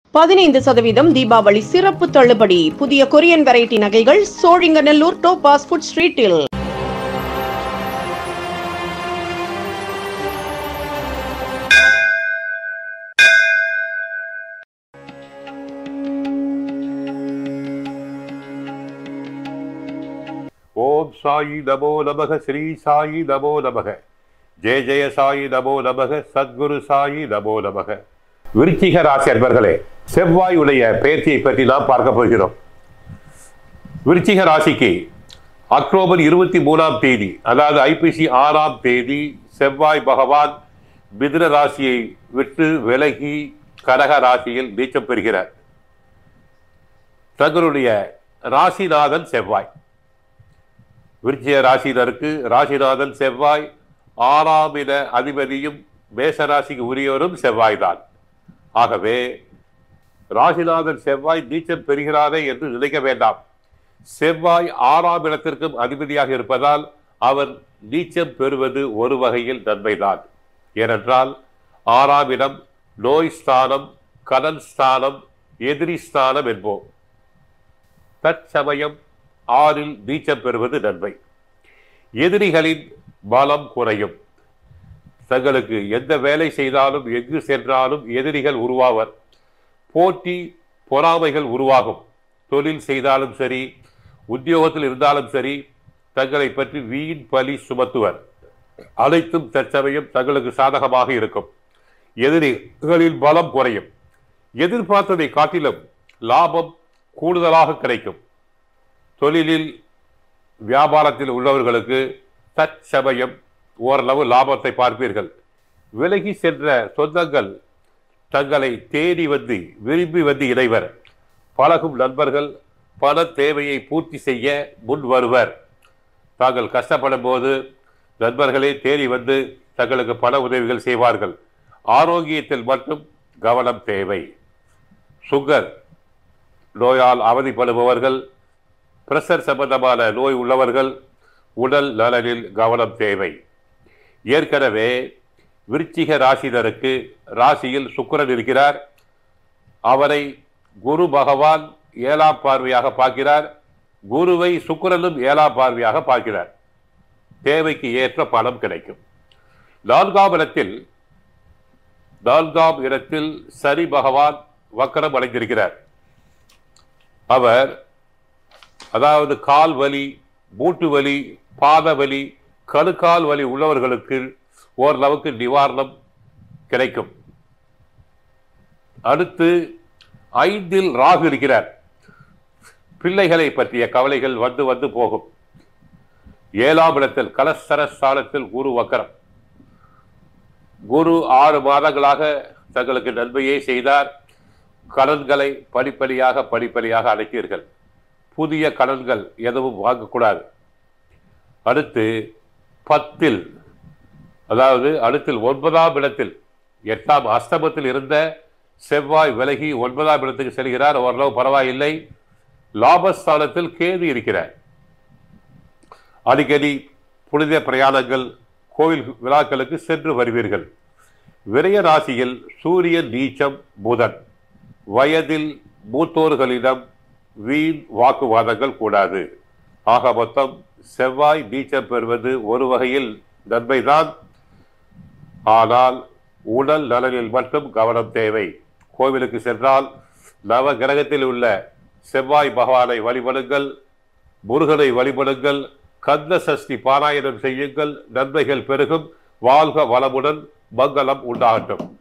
பதினைந்து சதவீதம் தீபாவளி சிறப்பு தள்ளுபடி புதிய கொரியன் வெரைட்டி நகைகள் சோழிங்கநல்லூர் டோபாஸ் ஃபுட் ஸ்ட்ரீட்டில் ஓம் சாயி நமோ நமக ஸ்ரீ சாயி நமோ நமக ஜெய ஜெய சாயி நமோ நமக சத்குரு சாயி நமோ நமக விருச்சிக ராசி அன்பர்களே செவ்வாய் உடைய பெயர்ச்சியை பற்றி நாம் பார்க்க போகிறோம் விருச்சிக ராசிக்கு அக்டோபர் இருபத்தி மூணாம் தேதி அதாவது ஐப்பசி ஆறாம் தேதி செவ்வாய் பகவான் மிதுன ராசியை விட்டு விலகி கடக ராசியில் நீச்சம் பெறுகிறார் தங்களுடைய ராசிநாதன் செவ்வாய் விருச்சிக ராசியினருக்கு ராசிநாதன் செவ்வாய் ஆறாம் இன அதிபதியும் மேஷ ராசிக்கு உரியவரும் செவ்வாய்தான் ஆகவே ராசிநாதன் செவ்வாய் நீச்சம் பெறுகிறாரே என்று நினைக்க வேண்டாம் செவ்வாய் ஆறாம் இடத்திற்கும் அதிபதியாக இருப்பதால் அவர் நீச்சம் பெறுவது ஒரு வகையில் நன்மைதான் ஏனென்றால் ஆறாம் இடம் நோய் ஸ்தானம் கடன் ஸ்தானம் எதிரி ஸ்தானம் என்போம் தற்சமயம் ஆறில் நீச்சம் பெறுவது நன்மை எதிரிகளின் பலம் குறையும் தங்களுக்கு எந்த வேலை செய்தாலும் எங்கு சென்றாலும் எதிரிகள் உருவாவர் போட்டி பொறாமைகள் உருவாகும் தொழில் செய்தாலும் சரி உத்தியோகத்தில் இருந்தாலும் சரி தங்களை பற்றி வீண் பலி சுமத்துவர் அனைத்தும் தற்சமயம் தங்களுக்கு சாதகமாக இருக்கும் எதிரிகளின் பலம் குறையும் எதிர்பார்த்ததை காட்டிலும் லாபம் கூடுதலாக கிடைக்கும் தொழிலில் வியாபாரத்தில் உள்ளவர்களுக்கு தற்சமயம் ஓரளவு லாபத்தை பார்ப்பீர்கள் விலகி சென்ற சொந்தங்கள் தங்களை தேடி வந்து விரும்பி வந்து இணைவர் பழகும் நண்பர்கள் பண தேவையை பூர்த்தி செய்ய முன் வருவர் தாங்கள் கஷ்டப்படும் போது நண்பர்களே தேடி வந்து தங்களுக்கு பண உதவிகள் செய்வார்கள் ஆரோக்கியத்தில் மட்டும் கவனம் தேவை சுகர் நோயால் அவதிப்படுபவர்கள் பிரஷர் சம்பந்தமான நோய் உள்ளவர்கள் உடல் நலனில் கவனம் தேவை ஏற்கனவே விருச்சிக ராசினருக்கு ராசியில் சுக்கிரன் இருக்கிறார் அவரை குரு பகவான் ஏழாம் பார்வையாக பார்க்கிறார் குருவை சுக்கிரனும் ஏழாம் பார்வையாக பார்க்கிறார் தேவைக்கு ஏற்ற பணம் கிடைக்கும் நான்காம் இடத்தில் நான்காம் இடத்தில் சனி பகவான் வக்கரம் அடைந்திருக்கிறார் அவர் அதாவது கால் வலி மூட்டு வலி பாத வலி கணுக்கால் வலி உள்ளவர்களுக்கு ஓரளவுக்கு நிவாரணம் கிடைக்கும் அடுத்து ஐந்தில் ராகு இருக்கிறார் பிள்ளைகளை பற்றிய கவலைகள் வந்து வந்து போகும் ஏழாம் இடத்தில் கலஸ்தர ஸ்தானத்தில் குரு வக்கரம் குரு ஆறு மாதங்களாக தங்களுக்கு நன்மையை செய்தார் கடன்களை படிப்படியாக படிப்படியாக அடைத்தீர்கள் புதிய கடன்கள் எதுவும் வாங்கக்கூடாது அடுத்து பத்தில் அதாவது அடுத்தில் ஒன்பதாம் இடத்தில் எட்டாம் அஸ்தமத்தில் இருந்த செவ்வாய் விலகி ஒன்பதாம் இடத்துக்கு செல்கிறார் ஓரளவு பரவாயில்லை லாபஸ்தானத்தில் கேது இருக்கிறார் அடிக்கடி புனித பிரயாணங்கள் கோவில் விழாக்களுக்கு சென்று வருவீர்கள் விரய ராசியில் சூரியன் நீச்சம் புதன் வயதில் மூத்தோர்களிடம் வீண் வாக்குவாதங்கள் கூடாது ஆக மொத்தம் செவ்வாய் நீச்சம் பெறுவது ஒரு வகையில் நன்மைதான் ஆனால் உடல் நலனில் மட்டும் கவனம் தேவை கோவிலுக்கு சென்றால் நவ கிரகத்தில் உள்ள செவ்வாய் பகவானை வழிபடுங்கள் முருகனை வழிபடுங்கள் கந்த சஷ்டி பாராயணம் செய்யுங்கள் நன்மைகள் பெருகும் வாழ்க வளமுடன் மங்களம் உண்டாகட்டும்